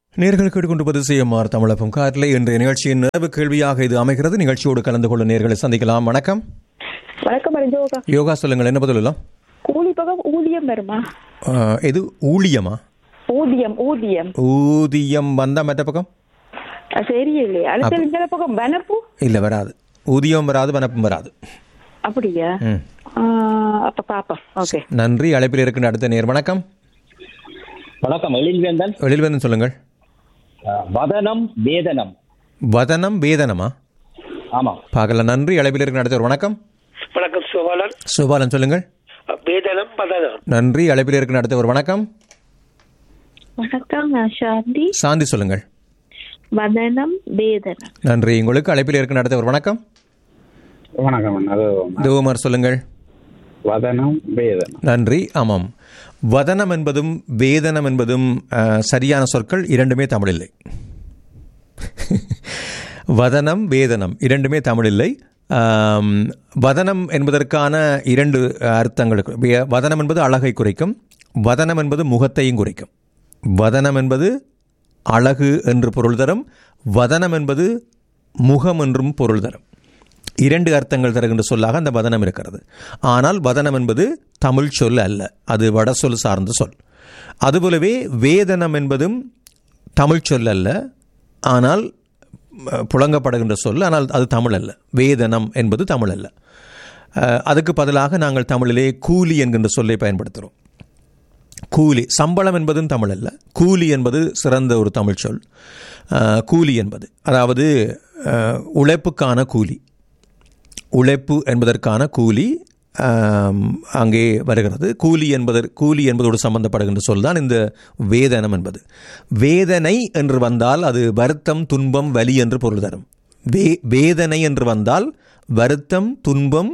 நேர்கள் கேட்டுக்கொண்டிருப்பது சிஎம்ஆர் தமிழகம் காரிலே இன்றைய நிகழ்ச்சியின் நிறைவு கேள்வியாக இது அமைகிறது நிகழ்ச்சியோடு கலந்து கொள்ள நேர்களை சந்திக்கலாம் வணக்கம் வணக்கம் மருஜோகா யோகா சொல்லுங்கள் என்ன பதிலாம் கூலி பக்கம் ஊதியம் வருமா இது ஊழியமா ஊதியம் ஊதியம் ஊதியம் வந்தா மற்ற பக்கம் அது சரியில்லையே அடுத்த இந்த பக்கம் வனப்பு இல்லை வராது ஊதியம் வராது வனப்பும் வராது அப்படியா ம். ஆ, அப்ப பாப்போம் ஓகே நன்றி அழைப்பில் இருக்கின்ற அடுத்த நேர் வணக்கம் வணக்கம் எழில்வேந்தன் வெளியில் வந்து சொல்லுங்கள் அஹ், வதனம் வேதனம் வதனம் வேதனமா ஆமாம் பார்க்கலாம் நன்றி அழைப்பில் இருக்கின்ற அடுத்த ஒரு வணக்கம் வணக்கம் சுபாலன் சுபாலன் சொல்லுங்கள் வேதனம் பதனம் நன்றி அழைப்பில் இருக்கின்ற அடுத்த ஒரு வணக்கம் வணக்கம் நான் சாந்தி சாந்தி சொல்லுங்கள் வதனம் வேதனம் நன்றி உங்களுக்கு அழைப்பில் இருக்கின்ற அடுத்த ஒரு வணக்கம் வணக்கம் அது தேவமார் சொல்லுங்கள் வதனம் வேதனம் நன்றி ஆமாம் வதனம் என்பதும் வேதனம் என்பதும் அஹ், சரியான சொற்கள் இரண்டுமே தமிழில்லை வதனம் வேதனம் இரண்டுமே தமிழில்லை ஆம், வதனம் என்பதற்கான இரண்டு அர்த்தங்களுக்கு வே- வதனம் என்பது அழகை குறைக்கும் வதனம் என்பது முகத்தையும் குறைக்கும் வதனம் என்பது அழகு என்று பொருள் தரும் வதனம் என்பது முகம் என்றும் பொருள் தரும் இரண்டு அர்த்தங்கள் தருகின்ற சொல்லாக அந்த வதனம் இருக்கிறது ஆனால் வதனம் என்பது தமிழ் சொல் அல்ல அது வட சொல் சார்ந்த சொல் அதுபோலவே வேதனம் என்பதும் தமிழ் சொல் அல்ல ஆனால் அஹ், புழங்கப்படுகின்ற சொல் ஆனால் அது தமிழ் அல்ல வேதனம் என்பது தமிழ் அல்ல அஹ், அதுக்கு பதிலாக நாங்கள் தமிழிலே கூலி என்கின்ற சொல்லை பயன்படுத்துகிறோம் கூலி சம்பளம் என்பதும் தமிழ் அல்ல கூலி என்பது சிறந்த ஒரு தமிழ் சொல் அஹ், கூலி என்பது அதாவது அஹ், உழைப்புக்கான கூலி உழைப்பு என்பதற்கான கூலி ஆம், அங்கே வருகிறது கூலி என்பதற் கூலி என்பதோடு சம்பந்தப்படுகின்ற சொல் தான் இந்த வேதனம் என்பது வேதனை என்று வந்தால் அது வருத்தம் துன்பம் வலி என்று பொருள் தரும் வே வேதனை என்று வந்தால் வருத்தம் துன்பம்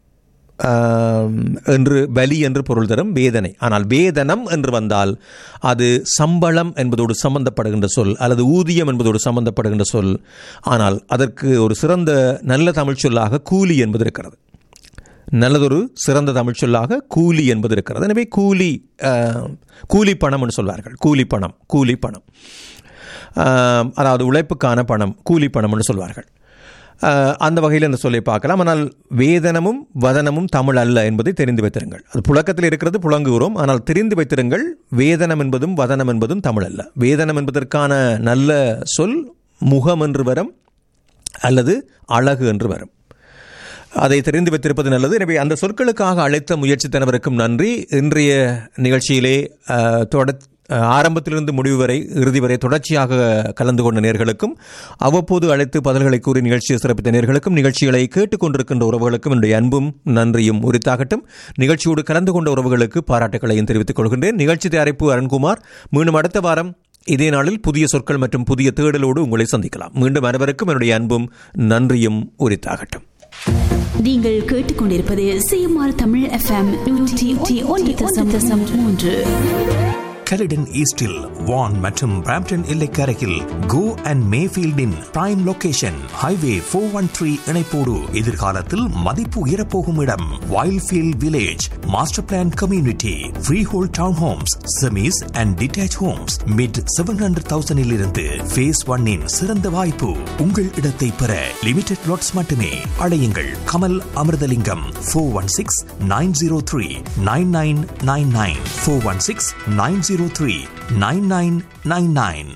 ஆம், என்று பலி என்று பொருள் தரும் வேதனை ஆனால் வேதனம் என்று வந்தால் அது சம்பளம் என்பதோடு சம்பந்தப்படுகின்ற சொல் அல்லது ஊதியம் என்பதோடு சம்பந்தப்படுகின்ற சொல் ஆனால் அதற்கு ஒரு சிறந்த நல்ல தமிழ் சொல்லாக கூலி என்பது இருக்கிறது நல்லதொரு சிறந்த தமிழ் சொல்லாக கூலி என்பது இருக்கிறது எனவே கூலி ஆஹ், கூலி பணம் என்று சொல்வார்கள் கூலி பணம் கூலி பணம் ஆஹ், அதாவது உழைப்புக்கான பணம் கூலி பணம் என்று சொல்வார்கள் ஆஹ், அந்த வகையில் இந்த சொல்லை பார்க்கலாம் ஆனால் வேதனமும் வதனமும் தமிழ் அல்ல என்பதை தெரிந்து வைத்திருங்கள் அது புழக்கத்தில் இருக்கிறது புழங்குகிறோம் ஆனால் தெரிந்து வைத்திருங்கள் வேதனம் என்பதும் வதனம் என்பதும் தமிழ் அல்ல வேதனம் என்பதற்கான நல்ல சொல் முகம் என்று வரும் அல்லது அழகு என்று வரும் அதை தெரிந்து வைத்திருப்பது நல்லது எனவே அந்த சொற்களுக்காக அழைத்த முயற்சித்தனவருக்கும் நன்றி இன்றைய நிகழ்ச்சியிலே அஹ், தொட அஹ், ஆரம்பத்திலிருந்து முடிவு வரை இறுதி வரை தொடர்ச்சியாக கலந்து கொண்ட நேர்களுக்கும் அவ்வப்போது அழைத்து பதில்களை கூறி நிகழ்ச்சியை சிறப்பித்த நேர்களுக்கும் நிகழ்ச்சிகளை கேட்டுக்கொண்டிருக்கின்ற உறவுகளுக்கும் என்னுடைய அன்பும் நன்றியும் உரித்தாகட்டும் நிகழ்ச்சியோடு கலந்து கொண்ட உறவுகளுக்கு பாராட்டுகளையும் தெரிவித்துக் கொள்கின்றேன் நிகழ்ச்சி தயாரிப்பு அருண்குமார் மீண்டும் அடுத்த வாரம் இதே நாளில் புதிய சொற்கள் மற்றும் புதிய தேடலோடு உங்களை சந்திக்கலாம் மீண்டும் அனைவருக்கும் என்னுடைய அன்பும் நன்றியும் உரித்தாகட்டும் நீங்கள் கேட்டுக்கொண்டிருப்பது சிஎம்ஆர் தமிழ் எஃப்எம் நூற்றி ஒன்று தசம் தசம் மூன்று கலிடன் ஈஸ்டில் வான் மற்றும் பிராம்டன் எல்லைக்கரையில் கோ அண்ட் மேஃபீல்டின் prime location highway four one three இணைப்போடு எதிர்காலத்தில் மதிப்பு உயரப்போகும் இடம் Wildfield village master plan community freehold town homes semis and detached homes mid seven hundred தௌசண்டில் இருந்து ஃபேஸ் ஒன்னின் சிறந்த வாய்ப்பு உங்கள் இடத்தை பெற லிமிடெட் லாட்ஸ் மட்டுமே அழையுங்கள் Kamal Amirthalingam four one six nine zero three nine nine nine nine four one six nine zero three nine nine nine nine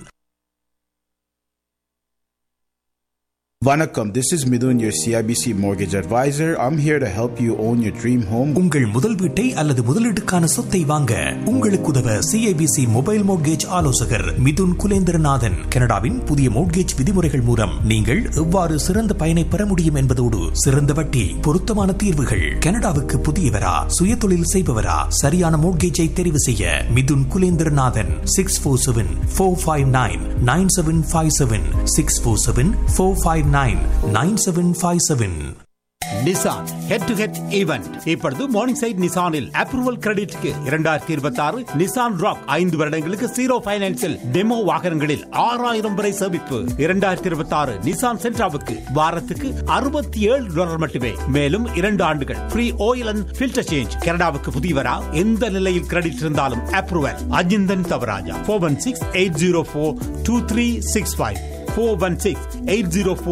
Vanakkam, this is Midun, your CIBC mortgage advisor. I'm here to help you own your dream home. உங்கள் முதல் வீட்டை அல்லது முதலீட்டுக்கான சொத்தை வாங்க உங்களுக்கு உதவ CIBC mobile mortgage ஆலோசகர் மிதுன் குலேந்திரநாதன் கனடாவின் புதிய மோட்கேஜ் விதிமுறைகள் மூலம் நீங்கள் எவ்வாறு சிறந்த பயனை பெற முடியும் என்பதோடு சிறந்த வட்டி பொருத்தமான தீர்வுகள் கனடாவுக்கு புதியவரா சுய தொழில் செய்பவரா சரியான மோட்கேஜை தெரிவு செய்ய Mithun Kulendranathan six four seven four five nine nine seven five seven six four seven four five nine nine seven five seven Nissan head to head event இப்பொழுது மார்னிங் சைட் நிசானில் அப்ரூவல் கிரெடிட்க்கு இரண்டாயிரத்தி இருபத்தி ஆறு நிசான் ராக் ஐந்து வருடங்களுக்கு ஜீரோ பைனான்சில் டெமோ வாகனங்களில் ஆறாயிரம் வரை சேமிப்பு இரண்டாயிரத்தி இருபத்தி ஆறு நிசான் சென்ட்ராவுக்கு வாரத்துக்கு அறுபத்தி ஏழு டாலர் மட்டுமே மேலும் இரண்டு ஆண்டுகள் free oil and filter change கனடாவுக்கு புதியவரா எந்த நிலையில் கிரெடிட் இருந்தாலும் approval Ajinthan Thavarajah four one six eight zero four two three six five four one six eight zero four